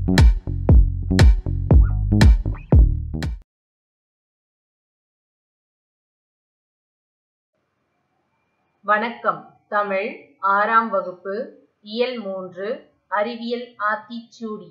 வணக்கம் தமிழ் ஆறாம் வகுப்பு இயல் மூன்று அறிவியல் ஆத்திச்சூடி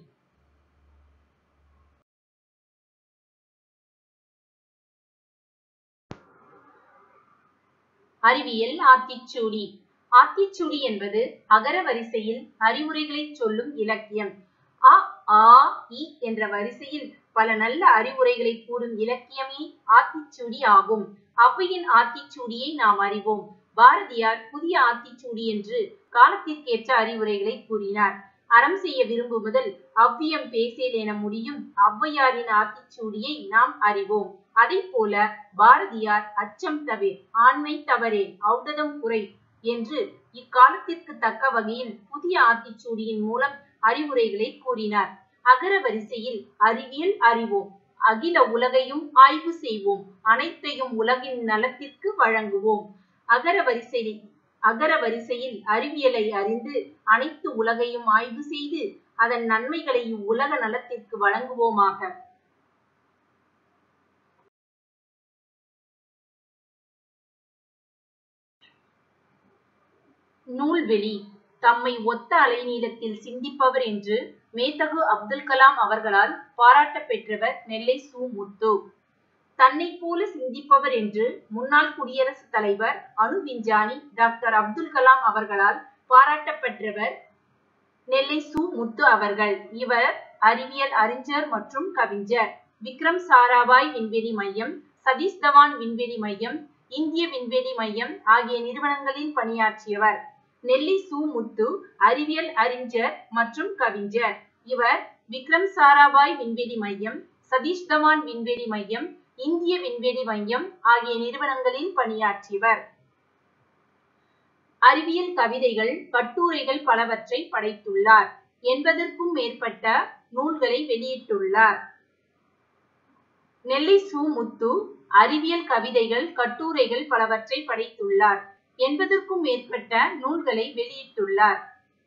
அறிவியல் ஆத்திச்சூடி ஆத்திச்சூடி என்பது அகர வரிசையில் அறிவுரைகளைச் சொல்லும் இலக்கியம் அ ஆ இ என்ற வரிசையில் பல நல்ல அறிவுரைகளை கூறும் இலக்கியமே ஆத்திச்சூடி ஆகும் ஔவையின் ஆத்திச்சூடியை நாம் அறிவோம் பாரதியார் புதிய ஆத்திச்சூடி என்று காலத்திற்கேற்ற அறிவுரைகளை கூறினார் அறம் செய்ய விரும்புமுதல் அவ்வியம் பேசேல் என முடியும் ஔவையாரின் ஆத்திச்சூடியை நாம் அறிவோம் அதை போல பாரதியார் அச்சம் தவிர் ஆண்மை தவறே ஔடதம் குறை என்று இக்காலத்திற்கு தக்க வகையில் புதிய ஆத்திச்சூடியின் மூலம் அறிவுரைகளை கூறினார் அகர வரிசையில் அறிவியல் அறிவோம் அகில உலகையும் ஆய்வு செய்வோம் அனைத்தையும் உலகின் நலத்திற்கு வழங்குவோம் அகர வரிசையில் அகர வரிசையில் அறிவியலை அறிந்து அனைத்து உலகையும் ஆய்வு செய்து அதன் நன்மைகளை இவ்வுலக நலத்திற்கு வழங்குவோமாக நூல்வெளி தம்மை ஒத்த அலைநீளத்தில் சிந்திப்பவர் என்று மேதகு அப்துல் கலாம் அவர்களால் பாராட்ட பெற்றவர் நெல்லை சு முத்து தன்னை போல சிந்திப்பவர் என்று முன்னாள் குடியரசுத் தலைவர் அணு விஞ்ஞானி டாக்டர் அப்துல் கலாம் அவர்களால் பாராட்ட பெற்றவர் நெல்லை சு முத்து அவர்கள் இவர் அறிவியல் அறிஞர் மற்றும் கவிஞர் விக்ரம் சாராபாய் விண்வெளி மையம் சதீஷ் தவான் விண்வெளி மையம் இந்திய விண்வெளி மையம் ஆகிய நிறுவனங்களில் பணியாற்றியவர் நெல்லி சு முத்து அறிவியல் அறிஞர் மற்றும் கவிஞர் இவர் விக்ரம் சாராபாய் விண்வெளி மையம் சதீஷ் தவான் விண்வெளி மையம் இந்திய விண்வெளி மையம் ஆகிய நிறுவனங்களில் பணியாற்றியவர் அறிவியல் கவிதைகள் கட்டுரைகள் பலவற்றை படைத்துள்ளார் எண்பதற்கும் மேற்பட்ட நூல்களை வெளியிட்டுள்ளார் நெல்லை சு முத்து அறிவியல் கவிதைகள் கட்டுரைகள் பலவற்றை படைத்துள்ளார் எண்பதற்கும் மேற்பட்ட நூல்களை வெளியிட்டுள்ளார்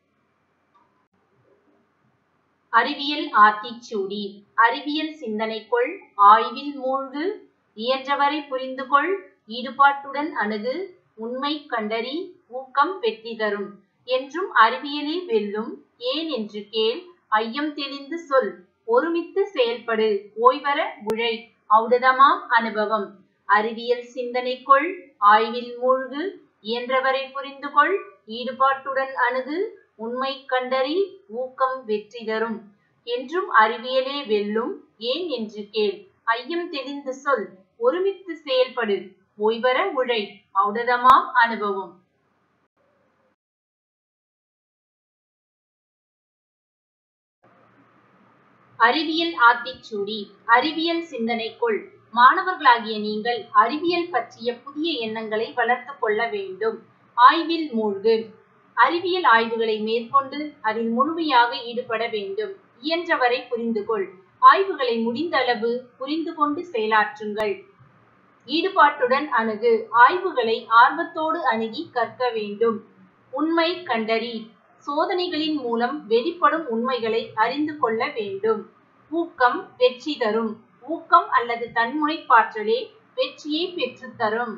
அறிவியல் ஆத்திச்சூடி அறிவியல் சிந்தனைக்குள் ஆய்வில் மூழ்கு இயன்றவரை புரிந்து கொள் ஈடுபாட்டுடன் அணுகு உண்மை கண்டறி ஊக்கம் வெற்றி தரும் என்றும் அறிவியலே வெல்லும் ஏன் என்று கேள் ஐயம் தெளிந்து சொல் ஒருமித்து செயல்படு ஓய்வர உழை ஔடதமாம் அனுபவம் அறிவியல் சிந்தனைக்குள் ஆய்வில் மூழ்கு இயன்றவரை புரிந்து கொள் ஈடுபாட்டுடன் அணுகு உண்மை கண்டறி ஊக்கம் வெற்றி தரும் என்றும் அறிவியலே வெல்லும் ஏன் என்று கேள் ஐயம் தெளிந்து சொல் ஒருமித்து செயல்படு ஓய்வர உழை ஔடதமாம் அனுபவம் அறிவியல் ஆத்திச்சூடி அறிவியல் சிந்தனைக்குள் மாணவர்களாகிய நீங்கள் அறிவியல் பற்றிய புதிய எண்ணங்களை வளர்த்து கொள்ள வேண்டும் ஆய்வில் மூழ்கு அறிவியல் ஆய்வுகளை மேற்கொண்டு அதில் முழுமையாக ஈடுபட வேண்டும் இயன்றவரை புரிந்து கொள் ஆய்வுகளை முடிந்த அளவு புரிந்து கொண்டு செயலாற்றுங்கள் ஈடுபாட்டுடன் அணுகு ஆய்வுகளை ஆர்வத்தோடு அணுகி கற்க வேண்டும் உண்மை கண்டறி சோதனைகளின் மூலம் வெளிப்படும் உண்மைகளை அறிந்து கொள்ள வேண்டும் ஊக்கம் வெற்றி தரும் ஊக்கம் அல்லது தன்முனைப்பாற்றலே வெற்றியை பெற்றுத்தரும்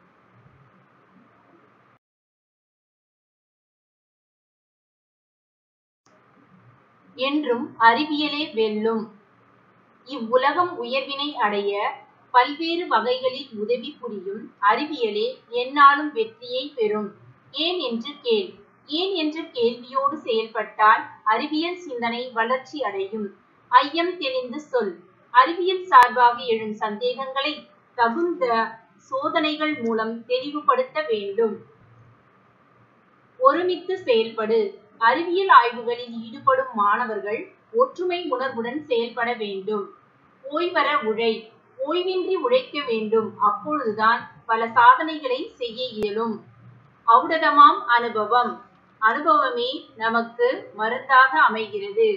என்றும் அறிவியலே வெல்லும் இவ்வுலகம் உயர்வினை அடைய பல்வேறு வகைகளில் உதவி புரியும் அறிவியலே எந்நாளும் வெற்றியை பெறும் ஏன் என்று கேள் ஏன் என்ற கேள்வியோடு செயல்பட்டால் அறிவியல் சிந்தனை வளர்ச்சி அடையும் ஐயம் தெளிந்து சொல் அறிவியல் சார்பாக எழும் சந்தேகங்களை தகுந்த சோதனைகள் மூலம் தெளிவுபடுத்த வேண்டும் ஒருமித்து செயல்படு அறிவியல் ஆய்வுகளில் ஈடுபடும் மாணவர்கள் ஒற்றுமை உணர்வுடன் செயல்பட வேண்டும் ஓய்வர உழை ஓய்வின்றி உழைக்க வேண்டும் அப்பொழுதுதான் பல சாதனைகளை செய்ய இயலும் ஔடதமாம் அனுபவம் அனுபவமே நமக்கு மருந்தாக அமைகிறது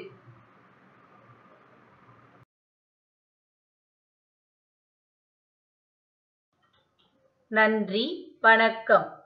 நன்றி வணக்கம்